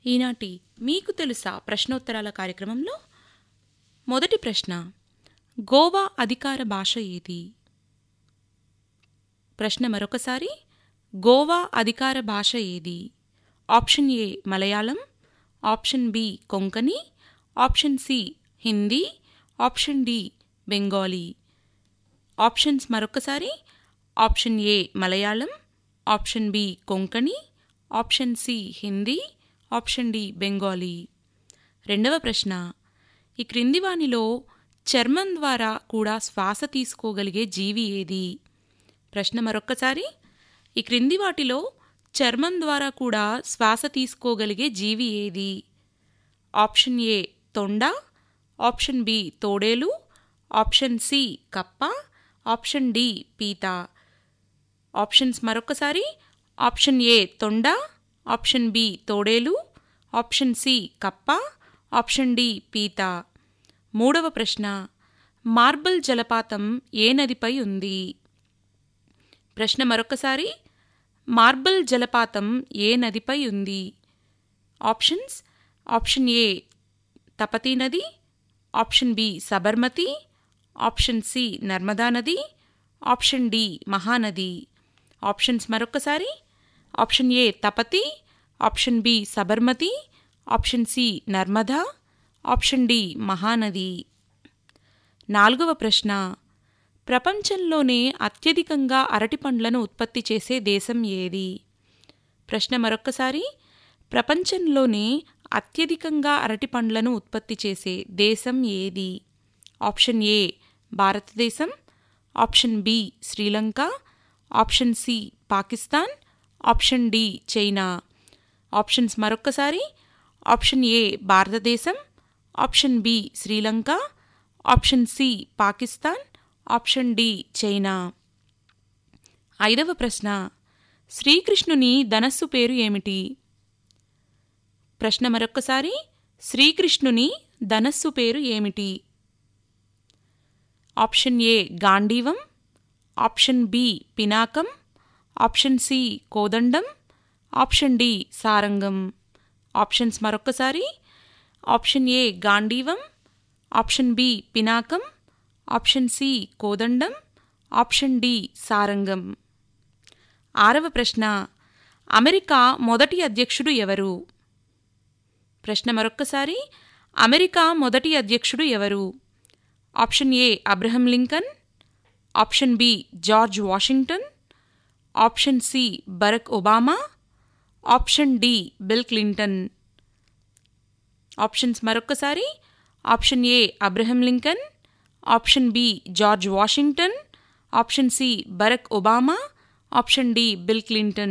ఈనాటి మీకు తెలుసా ప్రశ్నోత్తరాల కార్యక్రమంలో మొదటి ప్రశ్న గోవా అధికార భాష ఏది ప్రశ్న మరొకసారి గోవా అధికార భాష ఏది option A Malayalam option B Konkani option C Hindi option D Bengali options మరొకసారి option A Malayalam option B Konkani option C Hindi option D Bengali రెండవ ప్రశ్న ఈ క్రింది వానిలో చర్మం ద్వారా కూడా శ్వాస తీసుకోగలిగే జీవి ఏది ప్రశ్న మరొక్కసారి ఈ క్రింది వాటిలో చర్మం ద్వారా కూడా శ్వాస తీసుకోగలిగే జీవి ఏది ఆప్షన్ ఏ తొండ ఆప్షన్ బి తోడేలు ఆప్షన్ సి కప్ప ఆప్షన్ డి పీత ఆప్షన్స్ మరొకసారి ఆప్షన్ ఏ తొండ ఆప్షన్ బి తోడేలు ఆప్షన్ సి కప్ప ఆప్షన్ డి పీత మూడవ ప్రశ్న మార్బల్ జలపాతం ఏ నదిపై ఉంది ప్రశ్న మరొకసారి మార్బల్ జలపాతం ఏ నదిపై ఉంది ఆప్షన్స్ ఆప్షన్ ఏ తపతీ నది option B Sabarmati option C Narmada నది ఆప్షన్ డి మహానది ఆప్షన్స్ మరొకసారి option A Tapati option B Sabarmati option C Narmada option D Mahanadi నాలుగవ ప్రశ్న ప్రపంచంలోనే అత్యధికంగా అరటి పండ్లను ఉత్పత్తి చేసే దేశం ఏది ప్రశ్న మరొక్కసారి ప్రపంచంలోనే అత్యధికంగా అరటి పండ్లను ఉత్పత్తి చేసే దేశం ఏది option A Bharatadesam option B Sri Lanka option C Pakistan option D China options మరొక్కసారి option A Bharatadesam option B Sri Lanka option C Pakistan option D China ఐదవ ప్రశ్న శ్రీకృష్ణుని ధనస్సు పేరు ఏమిటి ప్రశ్న మరొక్కసారి శ్రీకృష్ణుని ధనస్సు పేరు ఏమిటి option A Gandivam option B Pinakam option C Kodandam option D Sarangam options మరొక్కసారి option A Gandivam option B Pinakam option C Kodandam option D Sarangam ఆరవ ప్రశ్న అమెరికా మొదటి అధ్యక్షుడు ఎవరు ప్రశ్న మరొక్కసారి అమెరికా మొదటి అధ్యక్షుడు ఎవరు option A Abraham Lincoln option B George Washington option C Barack Obama option D Bill Clinton options మరొక్కసారి option A Abraham Lincoln option B George Washington option C Barack Obama option D Bill Clinton